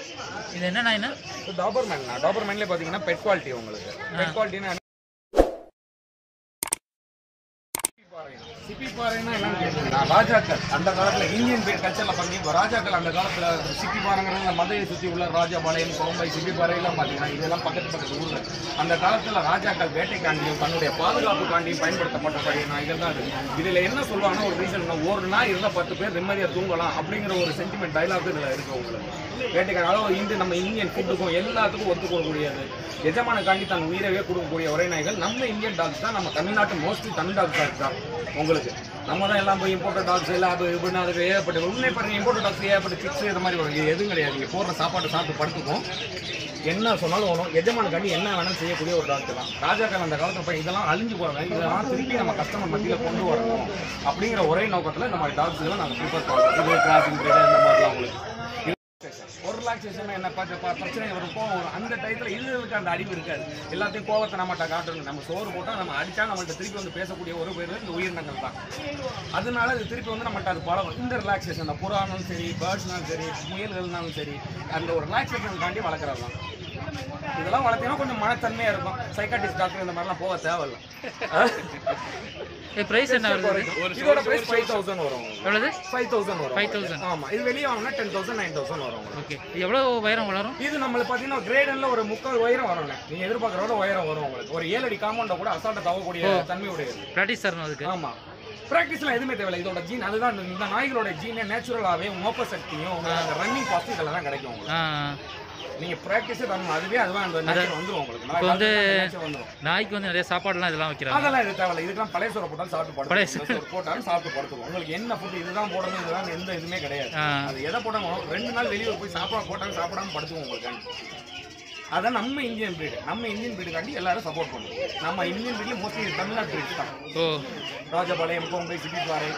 இது என்ன நாய்னா டாபர்மேன் டாபர்மேன்லேயே பார்த்தீங்கன்னா பெட் குவாலிட்டி உங்களுக்கு பெட் குவாலிட்டினா சிப்பி பாறைன்னா என்னன்னு கேட்டீங்கன்னா ராஜாக்கள் அந்த காலத்துல இந்தியன் பேர் கல்ச்சர்ல பண்ணி இப்போ ராஜாக்கள் அந்த காலத்துல சிப்பி பாறைங்கிறது இந்த மதுரையை சுற்றி உள்ள ராஜபாளையம் கோம்பை சிப்பி பாறையெல்லாம் பார்த்தீங்கன்னா இதெல்லாம் பக்கத்து பக்கத்து ஊர்ல அந்த காலத்துல ராஜாக்கள் வேட்டைக்காண்டியும் தன்னுடைய பாதுகாப்புக்காண்டியும் பயன்படுத்தப்பட்ட பழைய நாய்கள் தான் இது இதுல என்ன சொல்லுவாங்கன்னா ஒரு ரீசன் ஒரு நாய் இருந்தால் பத்து பேர் நிம்மதியா தூங்கலாம் அப்படிங்கிற ஒரு சென்டிமெண்ட் டைலாக் இதுல இருக்கு உங்களுக்கு வேட்டைக்காரன் அதாவது இந்து நம்ம இந்தியன் ஃபுட்டுக்கும் எல்லாத்துக்கும் ஒத்துக்கக்கூடியது எஜமானுக்காண்டி தன் உயிரவே கொடுக்கக்கூடிய ஒரே நாய்கள் நம்ம இந்தியன் டாக்ஸ் தான் நம்ம தமிழ்நாட்டு மோஸ்ட்லி தமிழ் டாக்ஸ் தான் உங்களுக்கு நம்ம தான் எல்லாம் போய் இம்போர்ட் டாக்ஸ் எல்லாம் அது இப்படின்னு அதுக்கு ஏகப்பட்ட உண்மை பாருங்க இம்போர்ட் டாக்ஸ் ஏகப்பட்ட சிக்ஸ் இந்த மாதிரி வரும். இது எதுவும் கிடையாது நீங்கள் போடுற சாப்பாட்டை சாப்பிட்டு படுத்துக்கும் என்ன சொன்னாலும் வரும் எஜமானுக்காண்டி என்ன வேணாலும் செய்யக்கூடிய ஒரு டாக்டர் தான் ராஜாக்கள் அந்த காலத்துல போய் இதெல்லாம் அழிஞ்சு போறாங்க இதெல்லாம் திருப்பி நம்ம கஸ்டமர் மத்தியில் கொண்டு வரணும் அப்படிங்கிற ஒரே நோக்கத்தில் நம்ம டாக்ஸ்லாம் நாங்கள் ப்ரிஃபர் பண்ணுறோம் இது கிராசிங் பிரீடு இந்த மாதிரிலாம் உங்களுக்கு ஒரு ரிலாக்ஸேஷன் என்ன பார்த்து ப- பிரச்சனை வரும் கோவம் வரும் அந்த டயத்தில் இதுகளுக்கு அந்த அறிவு இருக்காது எல்லாத்தையும் கோவத்தை நம்மகிட்ட காட்டணும் நம்ம சோறு போட்டால் நம்ம அடிச்சா நம்மள்ட்ட திருப்பி வந்து பேசக்கூடிய ஒரு பேர் இந்த உயிரினங்கள் தான் அதனால இது திருப்பி வந்து நம்மகிட்ட அது பழகும் இந்த ரிலாக்ஸேஷன் அந்த புறானும் சரி பேர்ட்ஸ்னாலும் சரி முயல்கள்னாலும் சரி அந்த ஒரு ரிலாக்ஸேஷன் தாண்டி வளர்க்குறது தான் இதெல்லாம் வளர்த்தீங்கன்னா கொஞ்சம் மனத்தன்மையாக இருக்கும் சைக்காட்டிஸ்ட் டாக்டர் இந்த மாதிரிலாம் போக தேவையில்ல இது ப்ரைஸ் என்ன வருது இது? இதோட பிரைஸ் ஃபைவ் தௌசண்ட் வரும் எவ்வளவு ஃபைவ் தௌசண்ட் வரும் 5,000. ஆமா இது வெளியே வாங்கினா டென் தௌசண்ட் நைன் தௌசண்ட் வரும் உங்களுக்கு. ஓகே இது எவ்வளோ உயரம் வளரும் இது நம்மளுக்கு பார்த்தீங்கன்னா கிரேடன்ல ஒரு முக்கால் உயரம் வரும்ல நீங்க எதிர்பார்க்கறோட உயரம் வரும் உங்களுக்கு ஒரு ஏழு அடி காம்பவுண்ட கூட அசால்ட்டா தவக்கூடிய தன்மை உடையது ப்ராக்டிஸ் தரணும் அதுக்கு ஆமா ப்ராக்டிஸ்லாம் எதுவுமே தேவையில்ல இதோட ஜீன் அதுதான் இந்த- இந்த நாய்களோட ஜீனே நேச்சுரலாவே மோப்ப சக்தியும் உங்களுக்கு அந்த ரன்னிங் பாஸ்ட் இதெல்லாம் தான் கிடைக்கும் உங்களுக்கு ஆ நீங்க ப்ராக்டிஸே தரணும் அதுவே அதுதான் அந்த நேச்சர் வந்துரும் உங்களுக்கு இப்போ வந்து நேச்சர் வந்துரும் நாய்க்கு வந்து நிறைய சாப்பாடுலாம் இதெல்லாம் வைக்கிறாங்க அதெல்லாம் இது தேவையில்ல இதுக்கெல்லாம் பழைய சோறை போட்டாலும் சாப்பிட்டு பழைய படுத்து சோறு போட்டாலும் சாப்பிட்டு படுத்துக்கும் உங்களுக்கு என்ன ஃபுட் இதுதான் போடணும் இதுதான் எந்த இதுவுமே கிடையாது ஆ. அது எதை போட்டாலும் ரெண்டு நாள் வெளியே போய் சாப்பிட போட்டாலும் சாப்பிடாம படுத்துக்கும் உங்களுக்கு அதான் நம்ம இந்தியன் பிரீடு நம்ம இந்தியன் பிரீடுக்காண்டி எல்லாரும் சப்போர்ட் பண்ணுவோம் நம்ம இந்தியன் பிரீட்ல மோஸ்ட்லி தமிழ்நாடு பிரீட் தான் ஓ ராஜபாளையம் கோம்பை சிட்டிப்பாறை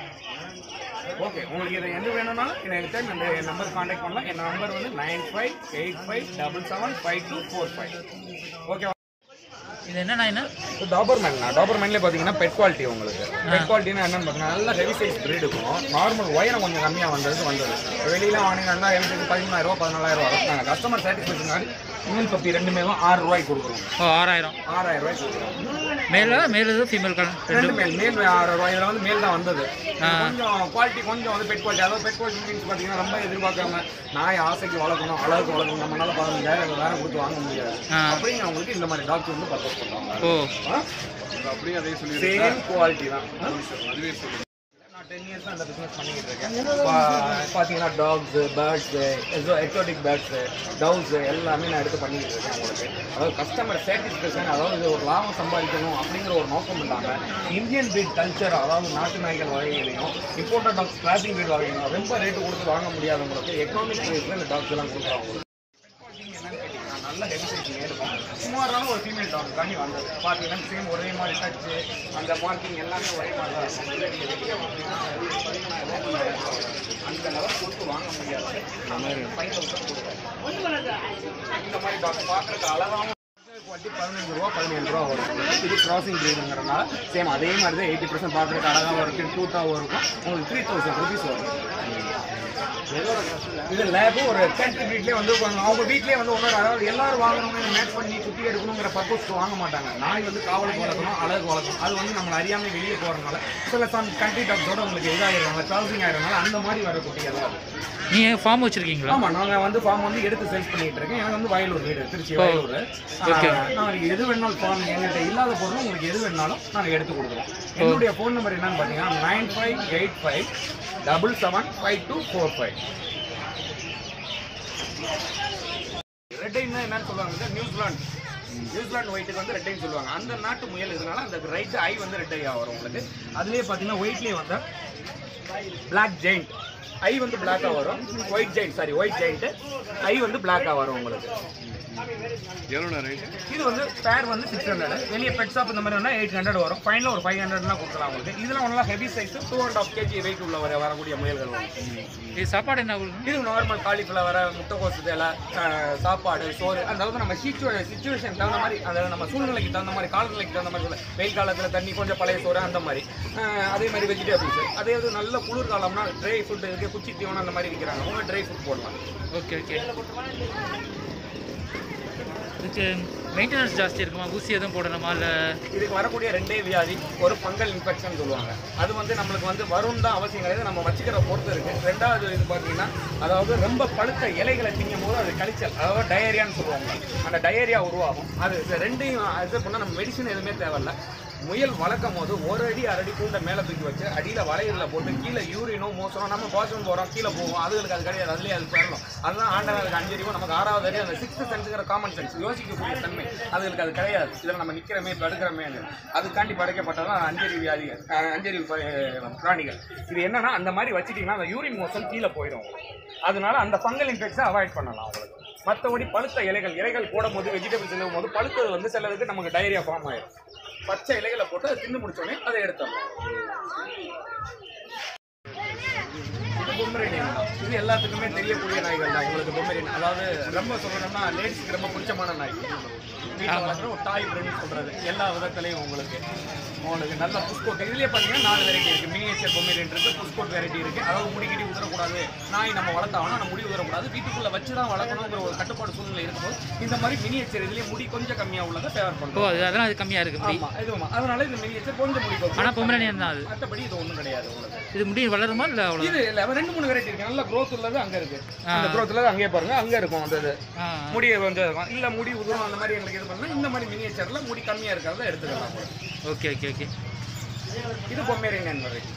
ஓகே உங்களுக்கு இதை எந்த வேணும்னாலும் எனக்கு டைம் இந்த நம்பர் காண்டாக்ட் பண்ணலாம் என் நம்பர் வந்து nine five eight five double seven five two four five okay இது என்ன நாய்னா டாபர்மேன் டாபர்மேன்லேயே பார்த்தீங்கன்னா பெட் குவாலிட்டி உங்களுக்கு பெட் குவாலிட்டினா என்னன்னு பார்த்தீங்கன்னா நல்ல ஹெவி சைஸ் breed இருக்கும் நார்மல் உயரம் கொஞ்சம் கம்மியாக வந்தது வந்தது வெளியில வாங்கினீங்கன்னா எனக்கு பதிமூணாயிரம் ரூபா பதினாலாயிரம் ரூபா வரும் நாங்கள் கஸ்டமர் சாட்டிஸ்ஃபேக்ஷன் இன்னும் பப்பி ரெண்டுமே ஆறு ரூபாய்க்கு கொடுக்குறோம் ஓ ஆறாயிரம் ஆறாயிரம் ரூபாய்க்கு கொடுக்குறோம் மேல மேல் இது ஃபீமேல் கலர் ரெண்டு மேல் மேல் ஆறு ரூபாய் இதில் வந்து மேல் தான் வந்தது கொஞ்சம் குவாலிட்டி கொஞ்சம் வந்து பெட் குவாலிட்டி அதாவது பெட் குவாலிட்டி மீன்ஸ் பார்த்தீங்கன்னா ரொம்ப எதிர்பார்க்காம நாய் ஆசைக்கு வளர்க்கணும் அழகுக்கு வளர்க்கணும் நம்மளால பதினஞ்சாயிரம் வேற கொடுத்து வாங்க முடியாது ஆ. அப்படிங்கிறவங்களுக்கு இந்த மாதிரி டாக்டர் வந்து பர்ச்சேஸ் பண்ணுவாங்க ஓ அப்படியே அதே சொல்லி சேம் குவாலிட்டி தான் அதுவே சொல்லி நான் டென் இயர்ஸ் அந்த பிஸ்னஸ் பண்ணிக்கிட்டு இருக்கேன் பா- பார்த்தீங்கன்னா dogs birds exotic birds doves எல்லாமே நான் எடுத்து பண்ணிக்கிட்டு இருக்கேன் உங்களுக்கு அதாவது கஸ்டமர் சாட்டிஸ்ஃபேக்ஷன் அதாவது இது ஒரு லாபம் சம்பாதிக்கணும் அப்படிங்கிற ஒரு நோக்கம் இல்லாமல் இந்தியன் breed கல்ச்சர் அதாவது நாட்டு நாய்கள் வகைகளையும் இம்போர்ட்டட் டாக்ஸ் கிளாசிங் breed வகைகளையும் ரொம்ப ரேட்டு கொடுத்து வாங்க முடியாதவங்களுக்கு எக்கனாமிக் ரேட்டில் இந்த டாக்ஸ் எல்லாம் கொடுக்குறாங்க உங்களுக்கு என்னன்னு கேட்டீங்கன்னா நல்ல ஹெவி சைஸ் இருக்கும் சுமாரான ஒரு ஃபீமேல் டாக் தாண்டி வந்தது பார்த்தீங்கன்னா சேம் ஒரே மாதிரி டச்சு அந்த மார்க்கிங் எல்லாமே ஒரே மாதிரி தான் இருக்கும் இதை நீங்க வெளியே வாங்கினீங்கன்னா அது பதிமூணாயிரம் ரூபாய் பன்னெண்டாயிரம் ரூபாய். அந்த லெவல் கொடுத்து வாங்க முடியாது ஃபைவ் தௌசண்ட் கொடுக்குறேன் இந்த மாதிரி டாக் பார்க்குறதுக்கு அழகாகவும் குவாலிட்டி பதினஞ்சு ரூபா பதினேழு ரூபா வரும் இது கிராசிங் பிரீடுங்கிறதுனால சேம் அதே மாதிரி தான் எயிட்டி பர்சன்ட் பார்க்குறதுக்கு அழகாகவும் இருக்கும் க்யூட்டாகவும் இருக்கும் உங்களுக்கு த்ரீ தௌசண்ட் ருபீஸ் வரும் இது லேபு ஒரு கண்ட்ரி வீட்லேயே வந்து கொஞ்சம் அவங்க வீட்லேயே வந்து ஒன்றோட அதாவது எல்லாரும் வாங்கணும்னு மேட்ச் பண்ணி குட்டி எடுக்கணுங்கிற பர்பஸ்க்கு வாங்க மாட்டாங்க நாய் வந்து காவலுக்கு வளர்க்கணும் அழகு வளர்க்கணும் அது வந்து நம்மளை அறியாமல் வெளியே போகிறதுனால சில சம் கண்ட்ரி டாக்ஸோட உங்களுக்கு இதாகிடுவாங்க க்ராசிங் ஆகிறதுனால அந்த மாதிரி வர குட்டிகள் நீங்க ஃபார்ம் வச்சிருக்கீங்களா ஆமா நாங்க வந்து ஃபார்ம் வந்து எடுத்து சேல்ஸ் பண்ணிட்டு இருக்கேன் எனக்கு வந்து வயலூர் வீடு திருச்சி ஓ. வயலூர் Okay. நாளைக்கு எது வேணாலும் ஃபார்ம் எங்கள்கிட்ட இல்லாத பொருள் உங்களுக்கு எது வேணாலும் நாங்கள் எடுத்து கொடுக்குறோம் என்னுடைய ஃபோன் நம்பர் என்னன்னு பார்த்தீங்கன்னா nine five eight five double seven five two four five red ஐன்னா என்னன்னு சொல்லுவாங்க நியூசிலாந்து நியூசிலாந்து ஒயிட்டுக்கு வந்து ரெட் ஐன்னு சொல்லுவாங்க அந்த நாட்டு முயல் இதனால அந்த ரைட் ஐ வந்து ரெட் ஐயா வரும் உங்களுக்கு அதுலேயே பார்த்தீங்கன்னா ஒயிட்லேயே வந்து பிளாக் ஜெயிண்ட் ஐ வந்து பிளாக்காக வரும் white giant sorry white giant eye வந்து பிளாக்காக வரும் உங்களுக்கு எவ்வளோண்ணா ரேட்டு இது வந்து பேர் வந்து சிக்ஸ் ஹண்ட்ரட் வெளியே பெட் ஷாப் இந்த மாதிரி வேணா எயிட் ஹண்ட்ரட் வரும் ஃபைனல் ஒரு ஃபைவ் ஹண்ட்ரட்லாம் கொடுக்கலாம் உங்களுக்கு இதெல்லாம் ஒன்றா heavy size two and half KG weight உள்ள வர வரக்கூடிய முயல்கள் வரும் இது சாப்பாடு என்ன கொடுக்கணும் இது நார்மல் காலிஃப்ளவர் முட்டைக்கோசு இலை அஹ், சாப்பாடு சோறு அதாவது நம்ம சிச்சுவே சுச்சுவேஷன் தகுந்த மாதிரி அதாவது நம்ம சூழ்நிலைக்கு தகுந்த மாதிரி காலநிலைக்கு தகுந்த மாதிரி சொல்ல வெயில் காலத்தில் தண்ணி கொஞ்சம் பழைய சோறு அந்த மாதிரி அஹ், அதே மாதிரி வெஜிடபிள்ஸ் அதே இது நல்ல குளிர்காலம்னா ட்ரை ஃபுட் இருக்கு குச்சி தீவனம் அந்த மாதிரி விற்கிறாங்க அவங்க ட்ரை ஃபுட் போடலாம் ஓகே ஓகே இதுக்கு மெயின்டெனன்ஸ் ஜாஸ்தி இருக்குமா ஊசி எதுவும் போடணுமா இல்லை இதுக்கு வரக்கூடிய ரெண்டே வியாதி ஒரு ஃபங்கல் இன்ஃபெக்ஷன் சொல்லுவாங்க அது வந்து நம்மளுக்கு வந்து வரும் தான் அவசியம் கிடையாது நம்ம வச்சுக்கிற பொறுத்து இருக்கு ரெண்டாவது இது பார்த்தீங்கன்னா அதாவது ரொம்ப பழுத்த இலைகளை திங்கும் போது அது கழிச்சல் அதாவது டயரியான்னு சொல்லுவாங்க அந்த டயரியா உருவாகும் அது இது ரெண்டையும் இது பண்ணால் நம்ம மெடிசன் எதுவுமே தேவையில்ல முயல் வளர்க்கும் போது ஒரு அடி அரடி கூண்டை மேலே தூக்கி வச்சு அடியில் வளையலில் போட்டு கீழே யூரினோ மோசனோ நம்ம பாத்ரூம் போகிறோம் கீழே போவோம் அதுகளுக்கு அது கிடையாது அதுலேயே அது பெறணும் அதுதான் ஆண்டவருக்கு அஞ்சறிவும் நமக்கு ஆறாவது அறிவு அந்த சிக்ஸ்த் சென்ஸுங்கிற காமன் சென்ஸ் யோசிக்கக்கூடிய தன்மை அதுகளுக்கு அது கிடையாது இதில் நம்ம நிற்கிறமே படுக்கிறமே அதுக்காண்டி படைக்கப்பட்டதான் அஞ்சறிவு வியாதிகள் அஹ் அஞ்சறிவு ப- பிராணிகள் இது என்னன்னா அந்த மாதிரி வச்சுட்டீங்கன்னா அந்த யூரின் மோசன் கீழே போயிடும் உங்களுக்கு அதனால அந்த ஃபங்கல் இன்ஃபெக்ஷனை அவாய்ட் பண்ணலாம் உங்களுக்கு மற்றபடி பழுத்த இலைகள் இலைகள் போடும்போது வெஜிடபிள்ஸ் எழுதும் போது பழுத்தது வந்து சிலதுக்கு நமக்கு டைரியா ஃபார்ம் ஆயிடும் பச்சை இலைகளை போட்டு அதை தின்னு முடிச்சோடனே அதை எடுத்துடலாம் இது பொம்மரேனியன் தான். இது எல்லாத்துக்குமே தெரியக்கூடிய நாய்கள் தான் உங்களுக்கு பொம்மரேனியன் அதாவது ரொம்ப சொல்லணும்னா லேடிஸ்க்கு ரொம்ப பிடிச்சமான நாய் வீட்டில் வளர்க்குற ஒரு தாய் பிரெண்ட் சொல்றது எல்லா விதத்துலையும் உங்களுக்கு உங்களுக்கு நல்ல புஸ்கோட் இதுலயே பார்த்தீங்கன்னா நாலு வெரைட்டி இருக்கு மினியேச்சர் பொம்மரேன் இருக்கு புஸ்கோட் வெரைட்டி இருக்கு அதாவது முடி கிடி உதறக்கூடாது நாய் நம்ம வளர்த்தாங்கன்னா நம்ம முடி உதறக்கூடாது வீட்டுக்குள்ள வச்சு தான் வளர்க்கணுங்கிற ஒரு கட்டுப்பாடு சூழ்நிலை இருக்கும்போது இந்த மாதிரி மினியேச்சர் இதுலயே முடி கொஞ்சம் கம்மியா உள்ளதை ஃபேவர் ஓ பண்ணுறோம் அது அதெல்லாம் அது கம்மியாக இருக்குது முடி ஆமா இதுவும் அதனால இந்த மினியேச்சர் கொஞ்சம் முடி போகும் ஆனால் பொம்பரனியன் தான் அது மற்றபடி இது ஒன்றும் கிடையாது உங்களுக்கு இது முடி வளருமா இல்லை அவ்வளோ இது இல்ல ரெண்டு மூணு வெரைட்டி இருக்கு நல்ல growth உள்ளது அங்க இருக்கு அந்த growth உள்ளது அங்கேயே பாருங்க அங்க இருக்கும் அந்த இது ஆ முடி கொஞ்சம் இருக்கும் இல்ல முடி உதிரும் அந்த மாதிரி எங்களுக்கு இது பண்ணா இந்த மாதிரி மினியேச்சர்ல முடி கம்மியா இருக்கிறத எடுத்துக்கலாம் ஓகே ஓகே ஓகே இது பொம்மேரியன் வெரைட்டி